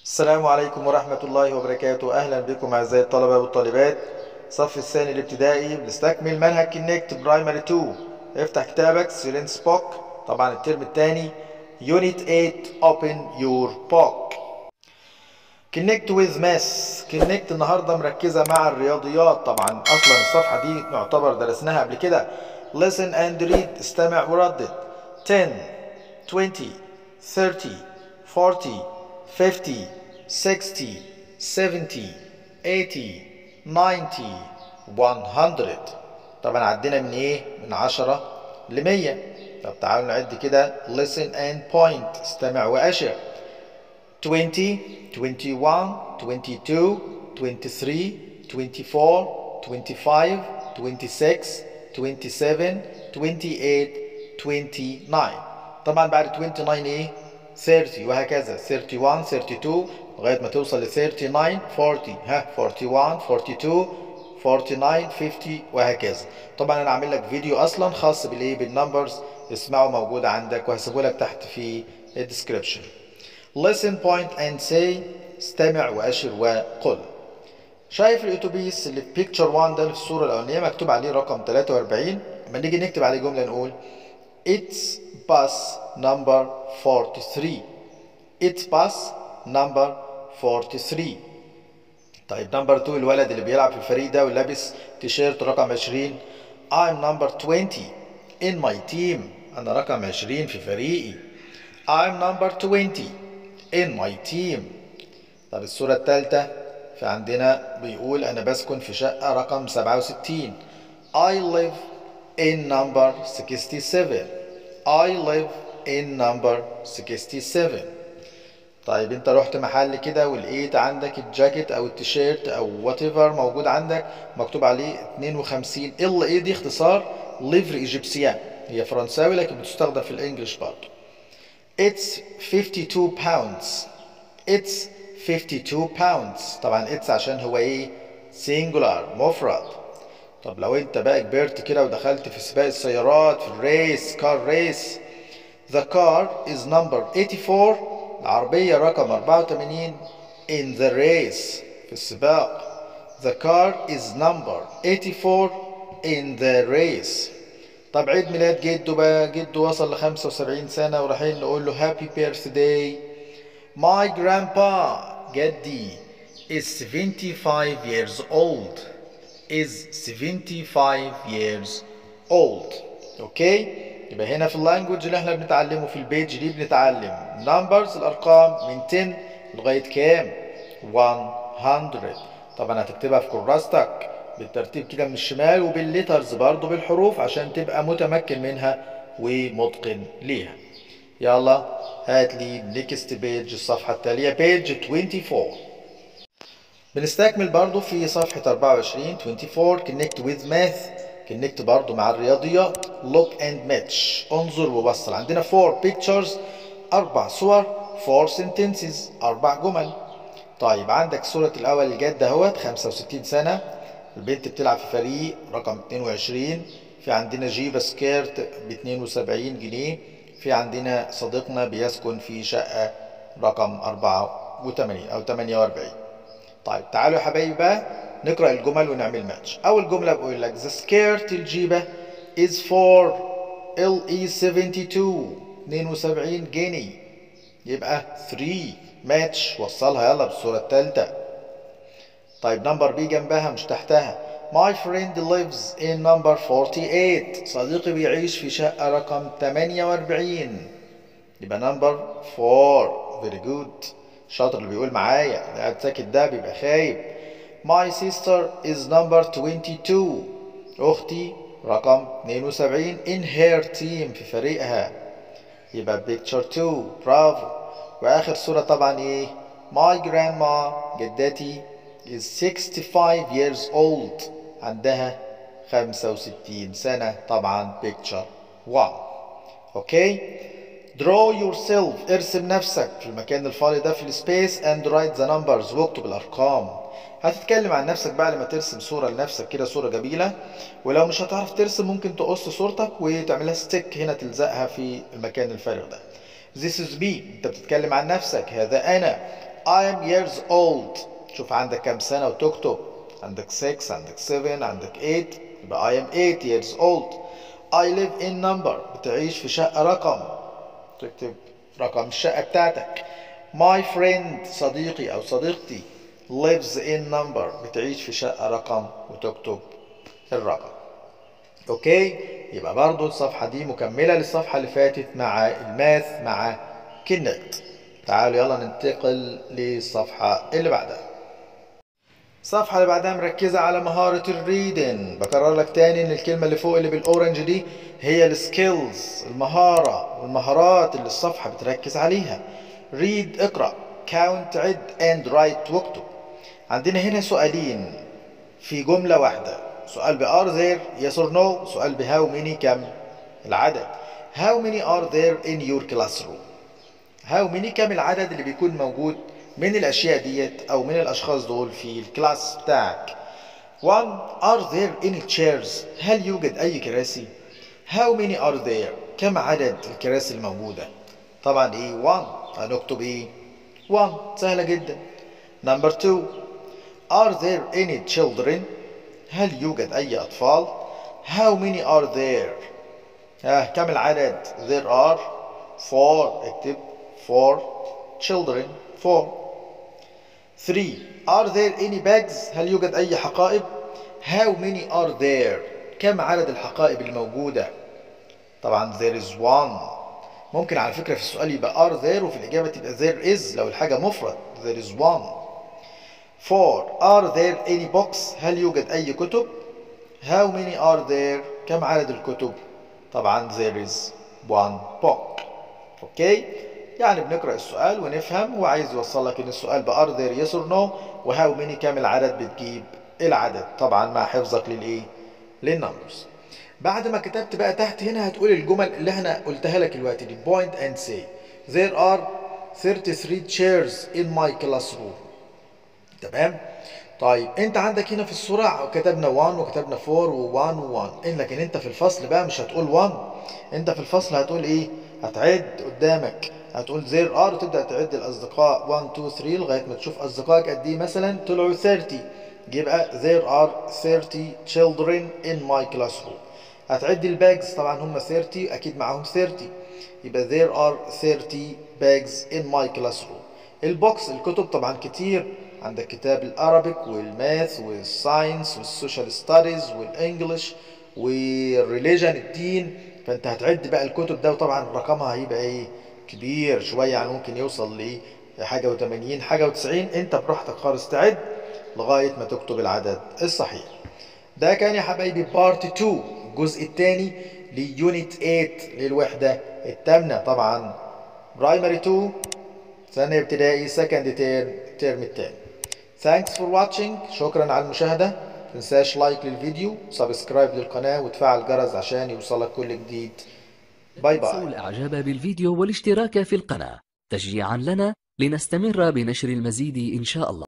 السلام عليكم ورحمة الله وبركاته أهلا بكم أعزائي الطلبة والطالبات صف الثاني الابتدائي بنستكمل منهج كونكت برايمري 2 افتح كتابك سيلينس بوك طبعا الترم الثاني يونت 8 open your book كونكت with maths كونكت النهارده مركزة مع الرياضيات طبعا أصلا الصفحة دي نعتبر درسناها قبل كده listen and read استمع وردد 10 20 30 40 50 60 70 80 90 100 طبعا عدينا من ايه من 10 ل 100 طب تعالوا نعد كده listen and point استمع واشر 20 21 22 23 24 25 26 27 28 29 طبعا بعد 29 ايه 30 وهكذا 31 32 لغايه ما توصل ل 39 40 ها 41 42 49 50 وهكذا طبعا انا عامل لك فيديو اصلا خاص بالايه بالنمبرز اسمعه موجود عندك وهسيبه لك تحت في الديسكربشن listen point and say استمع واشر وقل شايف الاتوبيس اللي في بيكتشر 1 ده اللي في الصوره الاولانيه مكتوب عليه رقم 43 لما نيجي نكتب عليه جمله نقول It's bus number 43 It's bus number 43 طيب نمبر 2 الولد اللي بيلعب في الفريق ده ولابس تيشيرت رقم 20 I'm number 20 in my team أنا رقم 20 في فريقي I'm number 20 in my team طب الصورة الثالثة فعندنا بيقول أنا بسكن في شقة رقم 67 I live in number 67 I live in number 67 طيب انت رحت محل كده ولقيت عندك الجاكيت او التيشيرت او وات ايفر موجود عندك مكتوب عليه 52 ال ايه دي اختصار ليفر ايجيبسيان هي فرنساوي لكن بتستخدم في الانجليش برضه It's 52 pounds It's 52 pounds طبعا it's عشان هو ايه singular مفرد طب لو انت بقى كبرت كده ودخلت في سباق السيارات في الريس كار ريس The car is number 84 العربية رقم 84 in the race في السباق The car is number 84 in the race طب عيد ميلاد جده بقى جده وصل ل 75 سنة ورايحين نقول له happy birthday My grandpa جدي is 75 years old is 75 years old اوكي يبقى هنا في اللانجوج اللي احنا بنتعلمه في البيج دي بنتعلم نمبرز الارقام من 10 لغايه كام 100 طبعا هتكتبها في كراستك بالترتيب كده من الشمال وبالليترز برضو بالحروف عشان تبقى متمكن منها ومتقن ليها يلا هات لي نيكست بيج الصفحه التاليه بيج 24 بنستكمل برضو في صفحه 24 24 connect with math كونكت برضو مع الرياضيات look and match انظر وبصل عندنا 4 pictures أربع صور 4 sentences أربع جمل طيب عندك صورة الأول الجد اهوت 65 سنة البنت بتلعب في فريق رقم 22 في عندنا جيبة سكيرت ب 72 جنيه في عندنا صديقنا بيسكن في شقة رقم 84 أو 48 طيب تعالوا يا حبايبي بقى نقرا الجمل ونعمل ماتش اول جمله بقول لك the skirt الجيبه is for LE 72 72 جنيه يبقى 3 ماتش وصلها يلا بالصوره الثالثه طيب نمبر بي جنبها مش تحتها My friend lives in number 48 صديقي بيعيش في شقة رقم 48 يبقى نمبر 4 very good شاطر اللي بيقول معايا اللي قاعد ساكت ده بيبقى خايب My sister is number 22 أختي رقم 72 in her team في فريقها يبقى picture 2 برافو وآخر صورة طبعا إيه My grandma جدتي is 65 years old عندها 65 سنة طبعا picture 1 أوكي draw yourself ارسم نفسك في المكان الفاضي ده في السبيس and write the numbers واكتب الأرقام هتتكلم عن نفسك بقى لما ترسم صورة لنفسك كده صورة جميلة ولو مش هتعرف ترسم ممكن تقص صورتك وتعملها ستيك هنا تلزقها في المكان الفارغ ده This is me انت بتتكلم عن نفسك هذا انا I am years old شوف عندك كام سنة وتكتب عندك 6 عندك 7 عندك 8 يبقى I am 8 years old I live in number بتعيش في شقة رقم تكتب رقم الشقة بتاعتك My friend صديقي أو صديقتي lives in number بتعيش في شقة رقم وتكتب الرقم اوكي يبقى برضو الصفحة دي مكملة للصفحة اللي فاتت مع الماث مع كنكت تعالوا يلا ننتقل للصفحة اللي بعدها الصفحة اللي بعدها مركزة على مهارة الريدن بكرر لك تاني ان الكلمة اللي فوق اللي بالاورنج دي هي السكيلز المهارة والمهارات اللي الصفحة بتركز عليها read اقرأ count عد and write واكتب عندنا هنا سؤالين في جملة واحدة سؤال ب are there yes or no سؤال ب how many كم العدد how many are there in your classroom how many كم العدد اللي بيكون موجود من الأشياء ديت أو من الأشخاص دول في الكلاس بتاعك 1 are there any chairs هل يوجد أي كراسي how many are there كم عدد الكراسي الموجودة طبعا ايه 1 هنكتب ايه 1 سهلة جدا number 2 are there any children هل يوجد أي أطفال how many are there ها كم العدد there are four اكتب four children four three are there any bags هل يوجد أي حقائب how many are there كم عدد الحقائب الموجودة طبعا there is one ممكن على فكرة في السؤال يبقى are there وفي الإجابة تبقى there is لو الحاجة مفرد there is one four are there any books هل يوجد أي كتب how many are there كم عدد الكتب طبعا there is one book اوكي يعني بنقرأ السؤال ونفهم هو عايز يوصل لك ان السؤال ب are there yes or no وهاو many كم العدد بتجيب العدد طبعا مع حفظك للايه للنمبرز بعد ما كتبت بقى تحت هنا هتقول الجمل اللي احنا قلتها لك دلوقتي دي point and say there are 33 chairs in my classroom تمام طيب انت عندك هنا في الصورة كتبنا 1 وكتبنا 4 و1 و1 لكن انت في الفصل بقى مش هتقول 1 انت في الفصل هتقول ايه هتعد قدامك هتقول there are وتبدأ تعد الأصدقاء 1 2 3 لغاية ما تشوف أصدقائك قد إيه مثلا طلعوا 30 يبقى there are 30 children in my classroom هتعد الباجز طبعا هم 30 أكيد معاهم 30 يبقى there are 30 bags in my classroom البوكس الكتب طبعا كتير عندك كتاب الارابيك والماث والساينس والسوشيال ستاديز والانجلش والريليجن الدين فانت هتعد بقى الكتب ده وطبعا رقمها هيبقى ايه كبير شويه يعني ممكن يوصل ل حاجه و80 حاجه و90 انت براحتك خالص تعد لغايه ما تكتب العدد الصحيح ده كان يا حبايبي بارت 2 الجزء الثاني ليونت 8 للوحده الثامنه طبعا برايمري 2 سنه ابتدائي سكند تيرم الترم الثاني Thanks for watching شكرا على المشاهدة تنساش لايك للفيديو سبسكرايب للقناة وتفعل الجرس عشان يوصلك كل جديد باي تنسوا باي الإعجاب بالفيديو والاشتراك في القناة تشجيعا لنا لنستمر بنشر المزيد إن شاء الله